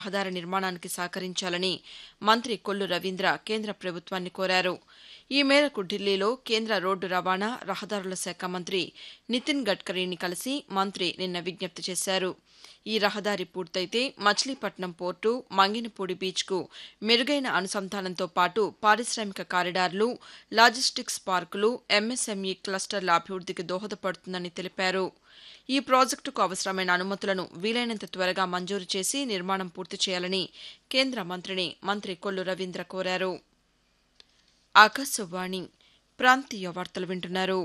రహదారి నిర్మాణానికి సహకరించాలని మంత్రి కొల్లు రవీంద్ర కేంద్ర ప్రభుత్వాన్ని కోరారు ఈ మేరకు ఢిల్లీలో కేంద్ర రోడ్డు రవాణా రహదారుల శాఖ మంత్రి నితిన్ గడ్కరీని కలిసి మంత్రి నిన్న విజ్ఞప్తి చేశారు ఈ రహదారి పూర్తయితే మచిలీపట్నం పోర్టు మంగినపూడి బీచ్కు మెరుగైన అనుసంధానంతో పాటు పారిశ్రామిక కారిడార్లు లాజిస్టిక్స్ పార్కులు ఎంఎస్ఎంఈ క్లస్టర్ల అభివృద్దికి దోహదపడుతుందని తెలిపారు ఈ ప్రాజెక్టుకు అవసరమైన అనుమతులను వీలైనంత త్వరగా మంజూరు చేసి నిర్మాణం పూర్తి చేయాలని కేంద్ర మంత్రిని మంత్రి కొల్లు రవీంద్ర కోరారు ఆకాశవాణి ప్రాంతీయ వార్తలు వింటున్నారు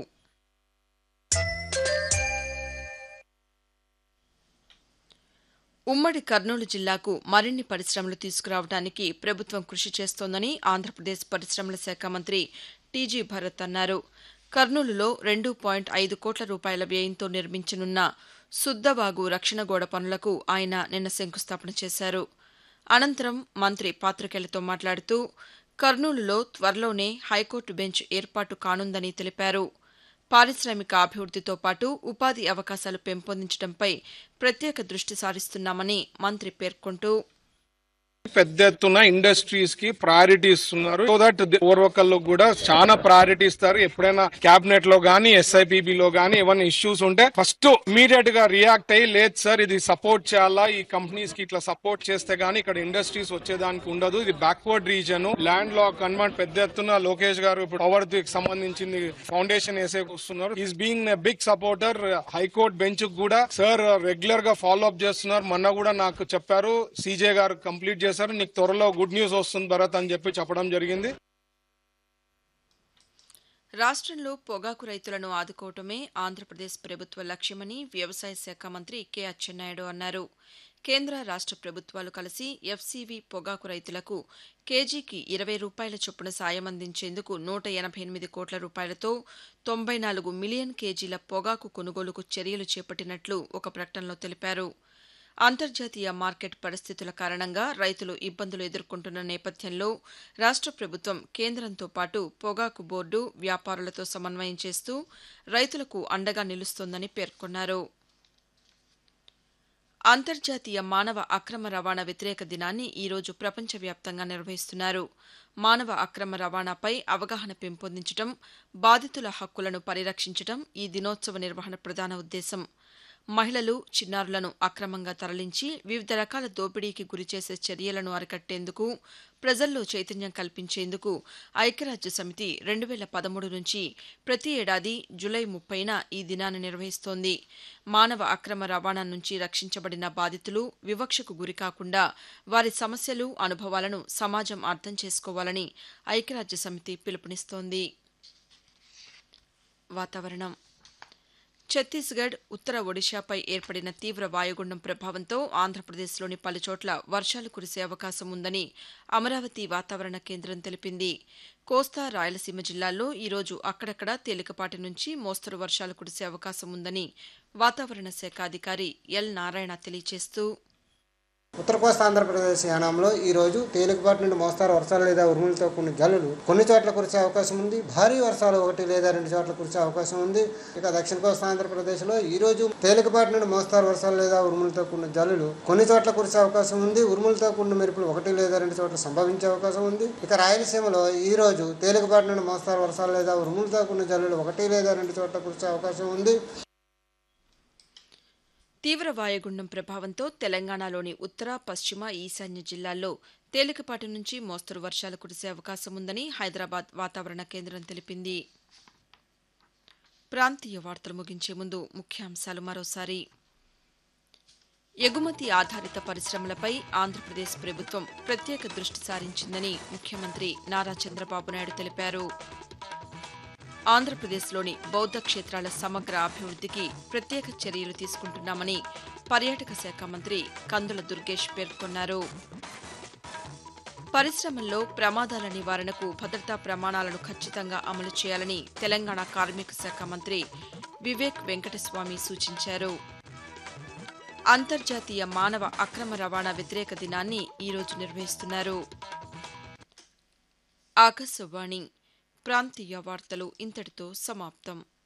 ఉమ్మడి కర్నూలు జిల్లాకు మరిన్ని పరిశ్రమలు తీసుకురావడానికి ప్రభుత్వం కృషి చేస్తోందని ఆంధ్రప్రదేశ్ పరిశ్రమల శాఖ మంత్రి టీజీ భరత్ అన్నారు కర్నూలులో రెండు పాయింట్ ఐదు కోట్ల రూపాయల వ్యయంతో నిర్మించనున్న సుద్దవాగు రక్షణ గోడ పనులకు ఆయన నిన్న శంకుస్థాపన చేశారు అనంతరం మంత్రి పాతికేయులతో మాట్లాడుతూ కర్నూలులో త్వరలోనే హైకోర్టు బెంచ్ ఏర్పాటు కానుందని తెలిపారు పారిశ్రామిక అభివృద్దితో పాటు ఉపాధి అవకాశాలు పెంపొందించడంపై ప్రత్యేక దృష్టి సారిస్తున్నామని మంత్రి పేర్కొంటూ పెద్ద ఎత్తున ఇండస్ట్రీస్ కి ప్రయారిటీ ఇస్తున్నారు సో దట్ ఓర్వకల్లో కూడా చాలా ప్రయారిటీ ఇస్తారు ఎప్పుడైనా క్యాబినెట్ లో గానీ ఎస్ఐపిబి లో గానీ ఏమైనా ఇష్యూస్ ఉంటే ఫస్ట్ ఇమీడియట్ గా రియాక్ట్ అయ్యి లేదు సార్ ఇది సపోర్ట్ చేయాలా ఈ కంపెనీస్ కి ఇట్లా సపోర్ట్ చేస్తే గానీ ఇక్కడ ఇండస్ట్రీస్ వచ్చేదానికి ఉండదు ఇది బ్యాక్వర్డ్ రీజన్ ల్యాండ్ లో కన్వర్ట్ పెద్ద ఎత్తున లోకేష్ గారు ఇప్పుడు పవర్ కి సంబంధించింది ఫౌండేషన్ వేసే వస్తున్నారు is being big supporter high court bench కూడా సార్ రెగ్యులర్ గా ఫాలో అప్ చేస్తున్నారు మొన్న కూడా నాకు చెప్పారు సీజే గారు కంప్లీట్ చేశారు నీకు త్వరలో గుడ్ న్యూస్ వస్తుంది భరత్ అని చెప్పి చెప్పడం జరిగింది రాష్ట్రంలో పొగాకు రైతులను ఆదుకోవటమే ఆంధ్రప్రదేశ్ ప్రభుత్వ లక్ష్యమని వ్యవసాయ శాఖ మంత్రి కె అచ్చెన్నాయుడు అన్నారు కేంద్ర రాష్ట ప్రభుత్వాలు కలిసి ఎఫ్సీవీ పొగాకు రైతులకు కేజీకి ఇరవై రూపాయల చొప్పున సాయం అందించేందుకు నూట ఎనభై ఎనిమిది కోట్ల రూపాయలతో తొంభై నాలుగు మిలియన్ కేజీల పొగాకు కొనుగోలుకు చర్యలు చేపట్టినట్లు ఒక ప్రకటనలో తెలిపారు అంతర్జాతీయ మార్కెట్ పరిస్థితుల కారణంగా రైతులు ఇబ్బందులు ఎదుర్కొంటున్న నేపథ్యంలో రాష్ట ప్రభుత్వం కేంద్రంతో పాటు పొగాకు బోర్డు వ్యాపారులతో సమన్వయం చేస్తూ రైతులకు అండగా నిలుస్తోందని పేర్కొన్నారు అంతర్జాతీయ మానవ అక్రమ రవాణా వ్యతిరేక దినాన్ని ఈరోజు ప్రపంచవ్యాప్తంగా నిర్వహిస్తున్నారు మానవ అక్రమ రవాణాపై అవగాహన పెంపొందించడం బాధితుల హక్కులను పరిరక్షించడం ఈ దినోత్సవ నిర్వహణ ప్రధాన ఉద్దేశం మహిళలు చిన్నారులను అక్రమంగా తరలించి వివిధ రకాల దోపిడీకి గురిచేసే చర్యలను అరికట్టేందుకు ప్రజల్లో చైతన్యం కల్పించేందుకు ఐక్యరాజ్య సమితి రెండు వేల పదమూడు నుంచి ప్రతి ఏడాది జులై ముప్పైన ఈ దినాన్ని నిర్వహిస్తోంది మానవ అక్రమ రవాణా నుంచి రక్షించబడిన బాధితులు వివక్షకు గురికాకుండా వారి సమస్యలు అనుభవాలను సమాజం అర్థం చేసుకోవాలని ఐక్యరాజ్య సమితి పిలుపునిస్తోంది వాతావరణం ఛత్తీస్గఢ్ ఉత్తర ఒడిశాపై ఏర్పడిన తీవ్ర వాయుగుండం ప్రభావంతో ఆంధ్రప్రదేశ్లోని పలుచోట్ల వర్షాలు కురిసే అవకాశం ఉందని అమరావతి వాతావరణ కేంద్రం తెలిపింది కోస్తా రాయలసీమ జిల్లాల్లో ఈరోజు అక్కడక్కడ తేలికపాటి నుంచి మోస్తరు వర్షాలు కురిసే అవకాశం ఉందని వాతావరణ శాఖ అధికారి ఎల్ నారాయణ తెలియజేస్తూ ఉత్తర కోస్తా ఆంధ్రప్రదేశ్ యానంలో ఈ రోజు తేలికపాటి నుండి మోస్తారు వర్షాలు లేదా ఉరుములతో కొన్ని జల్లులు కొన్ని చోట్ల కురిసే అవకాశం ఉంది భారీ వర్షాలు ఒకటి లేదా రెండు చోట్ల కురిసే అవకాశం ఉంది ఇక దక్షిణ కోస్తా ఆంధ్రప్రదేశ్లో ఈ రోజు తేలికపాటి నుండి మోస్తారు వర్షాలు లేదా ఉరుములతో కూడిన జల్లులు కొన్ని చోట్ల కురిసే అవకాశం ఉంది ఉరుములతో కూడిన మెరుపులు ఒకటి లేదా రెండు చోట్ల సంభవించే అవకాశం ఉంది ఇక రాయలసీమలో ఈ రోజు తేలికపాటి నుండి మోస్తారు వర్షాలు లేదా ఉరుములతో కూడిన జల్లులు ఒకటి లేదా రెండు చోట్ల కురిసే అవకాశం ఉంది తీవ్ర వాయుగుండం ప్రభావంతో తెలంగాణలోని ఉత్తర పశ్చిమ ఈశాన్య జిల్లాల్లో తేలికపాటి నుంచి మోస్తరు వర్షాలు కురిసే అవకాశం ఉందని హైదరాబాద్ వాతావరణ కేంద్రం తెలిపింది ప్రాంతీయ వార్తలు ముగించే ముందు ముఖ్యాంశాలు మరోసారి ఎగుమతి ఆధారిత పరిశ్రమలపై ఆంధ్రప్రదేశ్ ప్రభుత్వం ప్రత్యేక దృష్టి సారించిందని ముఖ్యమంత్రి నారా చంద్రబాబు నాయుడు తెలిపారు ఆంధ్రప్రదేశ్లోని బౌద్ధ క్షేత్రాల సమగ్ర అభివృద్దికి ప్రత్యేక చర్యలు తీసుకుంటున్నామని పర్యాటక శాఖ మంత్రి కందుల దుర్గేష్ పేర్కొన్నారు పరిశ్రమల్లో ప్రమాదాల నివారణకు భద్రతా ప్రమాణాలను ఖచ్చితంగా అమలు చేయాలని తెలంగాణ కార్మిక శాఖ మంత్రి వివేక్ వెంకటస్వామి సూచించారు అంతర్జాతీయ మానవ అక్రమ రవాణా వ్యతిరేక దినాన్ని ఈరోజు నిర్వహిస్తున్నారు ఆకాశవాణి ప్రాంతీయ వార్తలు ఇంతటితో సమాప్తం